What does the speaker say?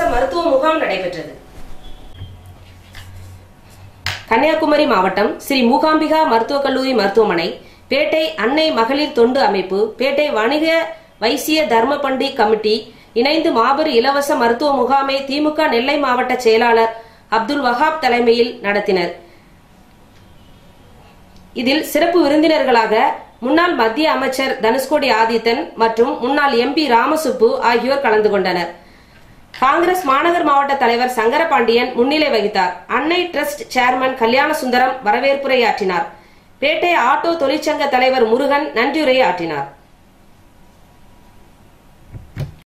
மருத்துவ முகாம் நடைபெற்றது கன்னியாகுமரி மாவட்டம் ஸ்ரீ மூகாம்பிகா மருத்துவக் கல்லூரி மருத்துவமனை பேட்டை அன்னை மகளிர் தொண்டு அமைப்பு பேட்டை வணிக வைசிய தர்ம பண்டி கமிட்டி இணைந்து மாபெரும் இலவச மருத்துவ முகாமை திமுக நெல்லை மாவட்ட செயலாளர் அப்துல் வஹாப் தலைமையில் நடத்தினர் இதில் சிறப்பு விருந்தினர்களாக முன்னாள் மத்திய அமைச்சர் தனுஷ்கோடி ஆதித்தன் மற்றும் முன்னாள் எம்பி ராமசுப்பு ஆகியோர் கலந்து கொண்டனர் காங்கிரஸ் மாநகர் மாவட்ட தலைவர் சங்கரபாண்டியன் முன்னிலை வகித்தார் அன்னை டிரஸ்ட் சேர்மன் கல்யாண சுந்தரம் வரவேற்புரை ஆற்றினார் பேட்டை ஆட்டோ தொழிற்சங்க தலைவர் முருகன் நன்றியுரை ஆற்றினார்